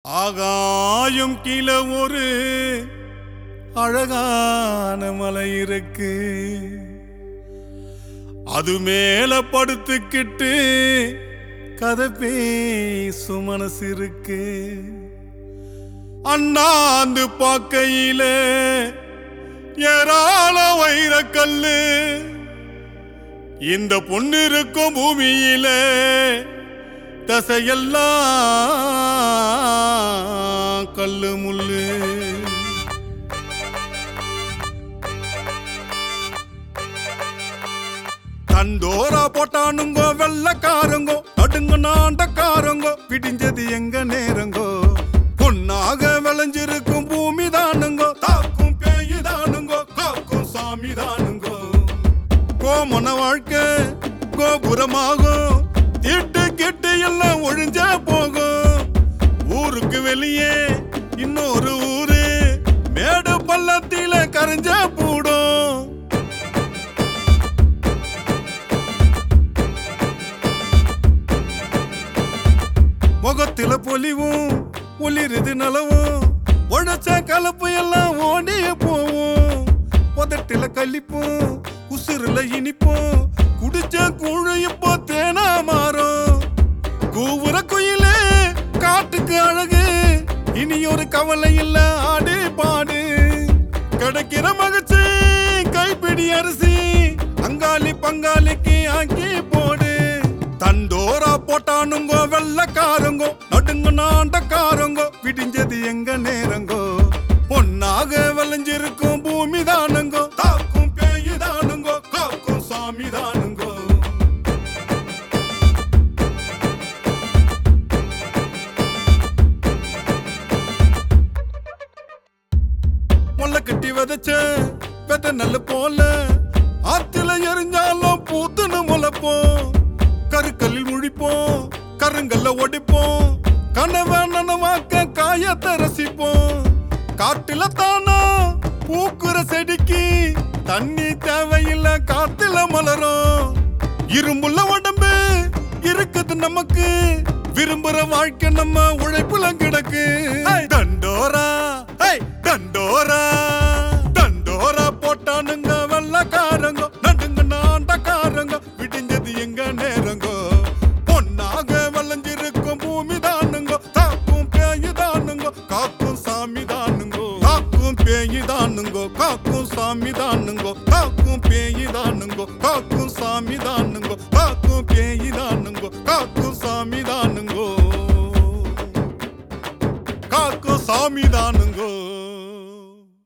ஆகாயம் கீழே ஒரு அழகான மலை இருக்கு அது மேல படுத்துக்கிட்டு கதை பேசும் மனசு இருக்கு அண்ணாந்து பார்க்கையில ஏராள வைரக்கல்லு இந்த பொண்ணு இருக்கும் பூமியில தசையெல்லாம் கல்லு முள்ளு தண்டோரா போட்டானுங்கோ வெள்ளக்காரங்கோ அடுங்க நாண்டக்காரங்கோ பிடிஞ்சது எங்க நேரங்கோ பொன்னாக விளைஞ்சிருக்கும் பூமி தானுங்கோ தாக்கும் பேயு தானுங்கோ காக்கும் சாமி தானுங்கோ கோமன வாழ்க்கை கோபுரமாகும் திட்டு கிட்டு எல்லாம் ஒழிஞ்சா போகும் ஊருக்கு வெளியே இன்னொரு ஊரு மேடு பள்ளத்தில கரைஞ்சா பூடும் முகத்தில பொலிவும் ஒளிருது நலவும் உழைச்ச கலப்பு எல்லாம் ஓடிய போவோம் உதட்டில கழிப்பும் உசுறுல இனிப்பும் குடிச்ச கூழு இப்போ தேனா மாறும் கூவுற குயிலே காட்டுக்கு அழகு இனி ஒரு கவலை இல்ல ஆடு பாடு கிடைக்கிற மகிழ்ச்சி கைப்பிடி அரிசி அங்காளி பங்காளிக்கு ஆக்கி போடு தண்டோரா போட்டானுங்கோ வெள்ளக்காரங்கோ நடுங்க நாண்டக்காரங்கோ விடிஞ்சது எங்க நேரங்கோ பொன்னாக விளைஞ்சிருக்கும் பூமி தானுங்கோ தாக்கும் பேயு தானுங்கோ காக்கும் சாமி தானுங்கோ முல்ல கட்டி விதைச்ச வித நல்ல போல ஆத்துல எரிஞ்சாலும் பூத்துன்னு முளைப்போம் கருக்கல்லில் முழிப்போம் கருங்கல்ல ஒடிப்போம் கனவை நனவாக்க காயத்தை ரசிப்போம் காட்டுல தானா பூக்குற செடிக்கு தண்ணி தேவையில்லை காத்துல மலரும் இரும்புள்ள உடம்பு இருக்குது நமக்கு விரும்புற வாழ்க்கை நம்ம உழைப்புல கிடக்கு தண்டோரா ஹேய், தண்டோரா தண்டோரா போட்டானுங்க வெள்ளக்காரங்க நடுங்க நாண்டக்காரங்க விடிஞ்சது எங்க நேரங்கோ பொன்னாக விளைஞ்சிருக்கும் பூமி தானுங்க காக்கும் பேயு தானுங்க காக்கும் சாமி தானுங்கோ காக்கும் பேயு தானுங்கோ காக்கும் சாமி தானுங்கோ காக்கும் பேயு தானுங்கோ காக்கும் சாமி தானுங்கோ காக்கும் பேயு தானுங்கோ காக்கும் சாமி தானுங்கோ காக்கும் சாமி தானுங்கோ